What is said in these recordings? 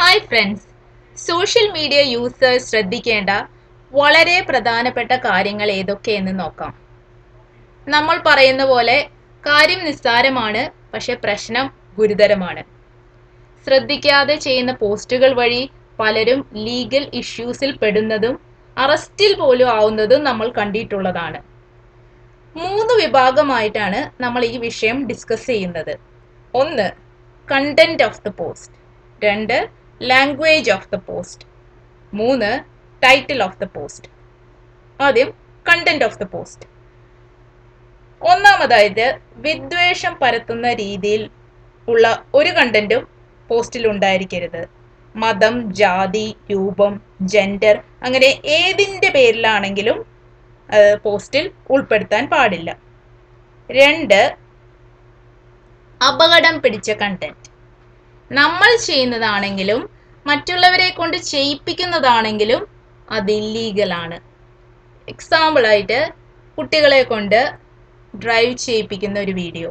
hi friends social media users ശ്രദ്ധിക്കേണ്ട വളരെ പ്രധാനപ്പെട്ട കാര്യങ്ങൾ ഏതൊക്കെയെന്ന് നോക്കാം നമ്മൾ പറയുന്ന പോലെ കാര്യം നിസ്സാരമാണ് പക്ഷെ പ്രശ്നം ഗുരുതരമാണ് ശ്രദ്ധിക്കാതെ ചെയ്യുന്ന പോസ്റ്റുകൾ വഴി പലരും ലീഗൽ ഇഷ്യൂസിൽ പെടുന്നതും അറസ്റ്റിൽ പോലും ആവുന്നതും നമ്മൾ കണ്ടിട്ടുള്ളതാണ് മൂന്ന് വിഭാഗമായിട്ടാണ് നമ്മൾ ഈ വിഷയം ഡിസ്കസ് ചെയ്യുന്നത് ഒന്ന് കണ്ടന്റ് ഓഫ് ദ പോസ്റ്റ് രണ്ട് ലാംഗ്വേജ് ഓഫ് ദ പോസ്റ്റ് മൂന്ന് ടൈറ്റിൽ ഓഫ് ദ പോസ്റ്റ് ആദ്യം കണ്ടന്റ് ഓഫ് ദ പോസ്റ്റ് ഒന്നാമതായിട്ട് വിദ്വേഷം പരത്തുന്ന രീതിയിൽ ഉള്ള ഒരു കണ്ടന്റും പോസ്റ്റിൽ ഉണ്ടായിരിക്കരുത് മതം ജാതി രൂപം ജെൻഡർ അങ്ങനെ ഏതിൻ്റെ പേരിലാണെങ്കിലും പോസ്റ്റിൽ ഉൾപ്പെടുത്താൻ പാടില്ല രണ്ട് അപകടം പിടിച്ച കണ്ടന്റ് നമ്മൾ ചെയ്യുന്നതാണെങ്കിലും മറ്റുള്ളവരെ കൊണ്ട് ചെയ്യിപ്പിക്കുന്നതാണെങ്കിലും അത് ഇല്ലീഗലാണ് എക്സാമ്പിളായിട്ട് കുട്ടികളെ കൊണ്ട് ഡ്രൈവ് ചെയ്യിപ്പിക്കുന്ന ഒരു വീഡിയോ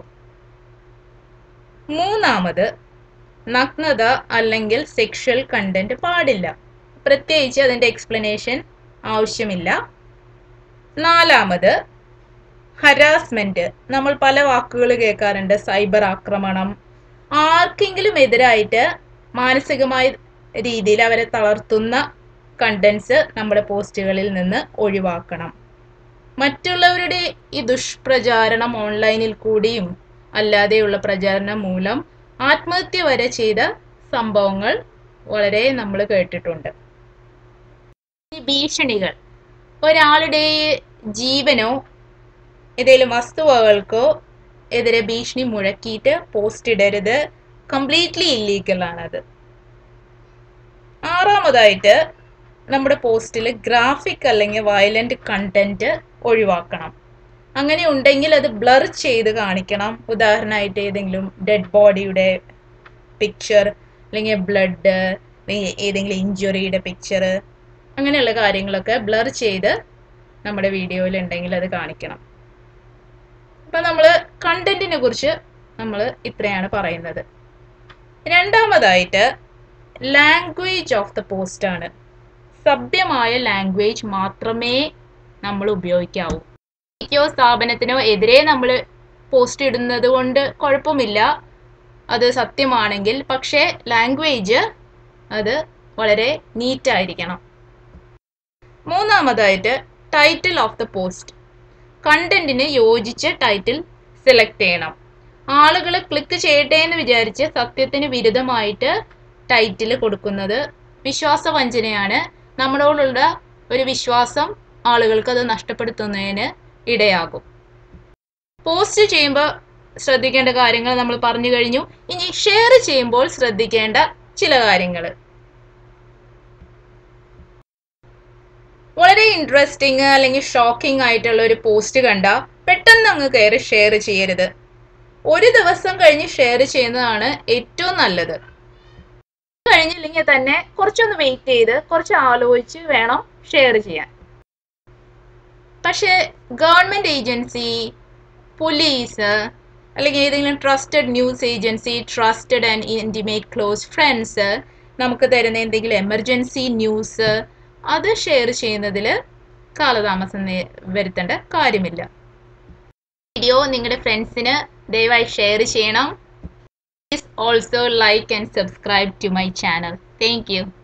മൂന്നാമത് നഗ്നത അല്ലെങ്കിൽ സെക്ഷൽ കണ്ടന്റ് പാടില്ല പ്രത്യേകിച്ച് അതിൻ്റെ എക്സ്പ്ലനേഷൻ ആവശ്യമില്ല നാലാമത് ഹരാസ്മെന്റ് നമ്മൾ പല വാക്കുകൾ കേൾക്കാറുണ്ട് സൈബർ ആക്രമണം ആർക്കെങ്കിലും എതിരായിട്ട് മാനസികമായ രീതിയിൽ അവരെ തളർത്തുന്ന കണ്ടൻസ് നമ്മുടെ പോസ്റ്റുകളിൽ നിന്ന് ഒഴിവാക്കണം മറ്റുള്ളവരുടെ ഈ ദുഷ്പ്രചാരണം ഓൺലൈനിൽ കൂടിയും അല്ലാതെയുള്ള പ്രചാരണം മൂലം ആത്മഹത്യ വരെ ചെയ്ത സംഭവങ്ങൾ വളരെ നമ്മൾ കേട്ടിട്ടുണ്ട് ഈ ഭീഷണികൾ ഒരാളുടെ ജീവനോ ഏതെങ്കിലും വസ്തുവകൾക്കോ എതിരെ ഭീഷണി മുഴക്കിയിട്ട് പോസ്റ്റ് ഇടരുത് കംപ്ലീറ്റ്ലി ഇല്ലീഗലാണത് ആറാമതായിട്ട് നമ്മുടെ പോസ്റ്റിൽ ഗ്രാഫിക് അല്ലെങ്കിൽ വയലന്റ് കണ്ടന്റ് ഒഴിവാക്കണം അങ്ങനെ ഉണ്ടെങ്കിൽ അത് ബ്ലർ ചെയ്ത് കാണിക്കണം ഉദാഹരണമായിട്ട് ഏതെങ്കിലും ഡെഡ് ബോഡിയുടെ പിക്ചർ അല്ലെങ്കിൽ ബ്ലഡ് അല്ലെങ്കിൽ ഏതെങ്കിലും ഇഞ്ചുറിയുടെ പിക്ചർ അങ്ങനെയുള്ള കാര്യങ്ങളൊക്കെ ബ്ലർ ചെയ്ത് നമ്മുടെ വീഡിയോയിൽ ഉണ്ടെങ്കിൽ അത് കാണിക്കണം അപ്പം നമ്മൾ കണ്ടന്റിനെ കുറിച്ച് നമ്മൾ ഇത്രയാണ് പറയുന്നത് രണ്ടാമതായിട്ട് ലാംഗ്വേജ് ഓഫ് ദ പോസ്റ്റ് ആണ് സഭ്യമായ ലാംഗ്വേജ് മാത്രമേ നമ്മൾ ഉപയോഗിക്കാവൂ വ്യക്തിക്കോ സ്ഥാപനത്തിനോ എതിരെ നമ്മൾ പോസ്റ്റ് ഇടുന്നത് കൊണ്ട് കുഴപ്പമില്ല അത് സത്യമാണെങ്കിൽ പക്ഷേ ലാംഗ്വേജ് അത് വളരെ നീറ്റായിരിക്കണം മൂന്നാമതായിട്ട് ടൈറ്റിൽ ഓഫ് ദ പോസ്റ്റ് കണ്ടന്റിന് യോജിച്ച് ടൈറ്റിൽ സെലക്ട് ചെയ്യണം ആളുകൾ ക്ലിക്ക് ചെയ്യട്ടെ എന്ന് വിചാരിച്ച് സത്യത്തിന് വിരുദ്ധമായിട്ട് ടൈറ്റിൽ കൊടുക്കുന്നത് വിശ്വാസവഞ്ചനയാണ് നമ്മളോടുള്ള ഒരു വിശ്വാസം ആളുകൾക്ക് അത് നഷ്ടപ്പെടുത്തുന്നതിന് ഇടയാകും പോസ്റ്റ് ചെയ്യുമ്പോൾ ശ്രദ്ധിക്കേണ്ട കാര്യങ്ങൾ നമ്മൾ പറഞ്ഞു കഴിഞ്ഞു ഇനി ഷെയർ ചെയ്യുമ്പോൾ ശ്രദ്ധിക്കേണ്ട ചില കാര്യങ്ങൾ വളരെ ഇൻട്രസ്റ്റിംഗ് അല്ലെങ്കിൽ ഷോക്കിംഗ് ആയിട്ടുള്ള ഒരു പോസ്റ്റ് കണ്ട പെട്ടെന്ന് അങ്ങ് കയറി ഷെയർ ചെയ്യരുത് ഒരു ദിവസം കഴിഞ്ഞ് ഷെയർ ചെയ്യുന്നതാണ് ഏറ്റവും നല്ലത് കഴിഞ്ഞില്ലെങ്കിൽ തന്നെ കുറച്ചൊന്ന് വെയിറ്റ് ചെയ്ത് കുറച്ച് ആലോചിച്ച് വേണം ഷെയർ ചെയ്യാൻ പക്ഷേ ഗവൺമെൻറ് ഏജൻസി പോലീസ് അല്ലെങ്കിൽ ഏതെങ്കിലും trusted news agency trusted and intimate close friends നമുക്ക് തരുന്ന എന്തെങ്കിലും എമർജൻസി ന്യൂസ് അത് ഷെയർ ചെയ്യുന്നതിൽ കാലതാമസം വരുത്തേണ്ട കാര്യമില്ല വീഡിയോ നിങ്ങളുടെ ഫ്രണ്ട്സിന് ദയവായി ഷെയർ ചെയ്യണം please also like and subscribe to my channel thank U